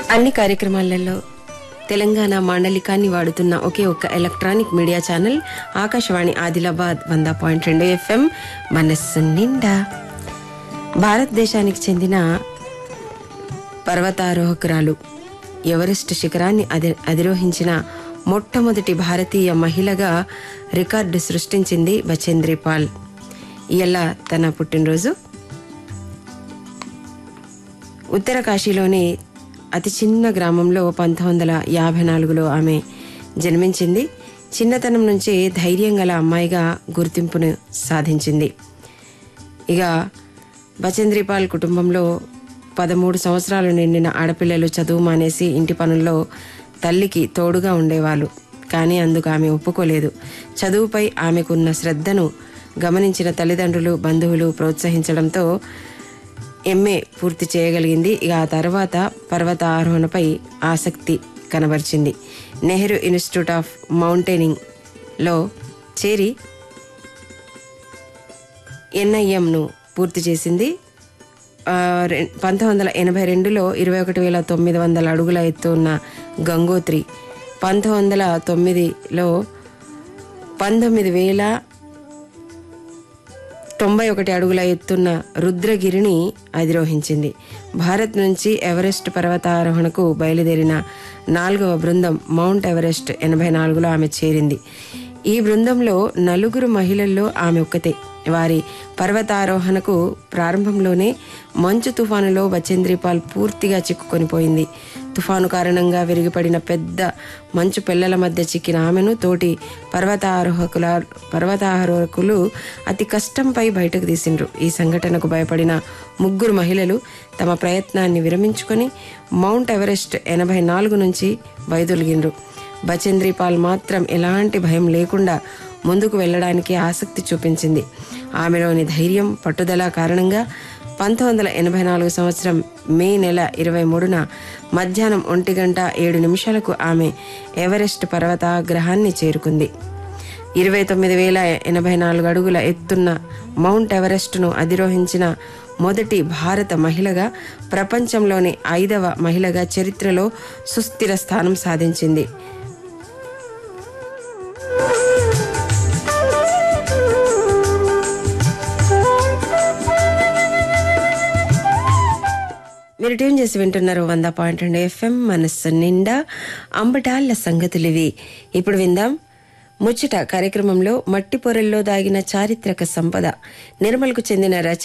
అన్ని కార్యక్రమాలలో తెలంగాణ మాండలికాన్ని వాడుతున్న ఒకే ఒక్క electronic media channel Akashvani Adilabad వంద పాయింట్ రెండు ఎఫ్ఎం మనస్సు నిండా భారతదేశానికి చెందిన పర్వతారోహకురాలు ఎవరెస్ట్ శిఖరాన్ని అధి అధిరోహించిన మొట్టమొదటి భారతీయ మహిళగా రికార్డు సృష్టించింది బచేంద్రి పాల్ ఇయల్ల తన పుట్టినరోజు ఉత్తర కాశీలోని అతి చిన్న గ్రామంలో పంతొమ్మిది వందల యాభై నాలుగులో ఆమె జన్మించింది చిన్నతనం నుంచి ధైర్యం గల అమ్మాయిగా గుర్తింపును సాధించింది ఇక బచేంద్రిపాల్ కుటుంబంలో పదమూడు సంవత్సరాలు నిండిన ఆడపిల్లలు చదువు మానేసి ఇంటి పనుల్లో తల్లికి తోడుగా ఉండేవాళ్ళు కానీ అందుకు ఆమె ఒప్పుకోలేదు చదువుపై ఆమెకున్న శ్రద్ధను గమనించిన తల్లిదండ్రులు బంధువులు ప్రోత్సహించడంతో ఎంఏ పూర్తి చేయగలిగింది ఇక ఆ తర్వాత పర్వత ఆరోహణపై ఆసక్తి కనబరిచింది నెహ్రూ ఇన్స్టిట్యూట్ ఆఫ్ మౌంటైనింగ్లో చేరి ఎన్ఐఎంను పూర్తి చేసింది ఆ, రె- పంతొమ్మిది వందల ఎనభై రెండులో ఇరవై ఒకటి వేల తొమ్మిది వందల అడుగుల ఎత్తు ఉన్న గంగోత్రి పంతొమ్మిది వందల తొమ్మిదిలో పంతొమ్మిది వేల తొంభై ఒకటి అడుగుల ఎత్తున్న రుద్రగిరిని అధిరోహించింది భారత్ నుంచి ఎవరెస్ట్ పర్వతారోహణకు బయలుదేరిన నాలుగవ బృందం మౌంట్ ఎవరెస్ట్ ఎనభై నాలుగులో ఆమె చేరింది ఈ బృందంలో నలుగురు మహిళల్లో ఆమె ఒక్కతే వారి పర్వతారోహణకు ప్రారంభంలోనే మంచు తుఫానులో బచేంద్రిపాల్ పూర్తిగా చిక్కుకొనిపోయింది తుఫాను కారణంగా విరిగిపడిన పెద్ద మంచు పిల్లల మధ్య చిక్కిన ఆమెను తోటి పర్వతారోహకుల పర్వతారోహకులు అతి కష్టంపై బయటకు తీసిండ్రు ఈ సంఘటనకు భయపడిన ముగ్గురు మహిళలు తమ ప్రయత్నాన్ని విరమించుకొని మౌంట్ ఎవరెస్ట్ ఎనభై నాలుగు నుంచి వైదొలిగిండ్రు బచేంద్రిపాల్ మాత్రం ఎలాంటి భయం లేకుండా ముందుకు వెళ్ళడానికి ఆసక్తి చూపించింది ఆమెలోని ధైర్యం పట్టుదల కారణంగా పంతొమ్మిది వందల ఎనభై నాలుగు సంవత్సరం మే నెల ఇరవై మూడున మధ్యాహ్నం ఒంటి గంట ఏడు నిమిషాలకు ఆమె ఎవరెస్ట్ పర్వతాగ్రహాన్ని చేరుకుంది ఇరవై తొమ్మిది వేల ఎనభై నాలుగు అడుగుల ఎత్తున్న మౌంట్ ఎవరెస్ట్ను అధిరోహించిన మొదటి భారత మహిళగా ప్రపంచంలోని ఐదవ మహిళగా చరిత్రలో సుస్థిర స్థానం సాధించింది మీరు ట్యూన్ చేసి వింటున్నారు వంద పాయింట్ రెండు ఎఫ్ఎం మనస్సు నిండా అంబటాళ్ళ సంగతులు ఇవి ఇప్పుడు విందాం ముచ్చట కార్యక్రమంలో మట్టి పొరల్లో దాగిన చారిత్రక సంపద నిర్మల్కు చెందిన రచ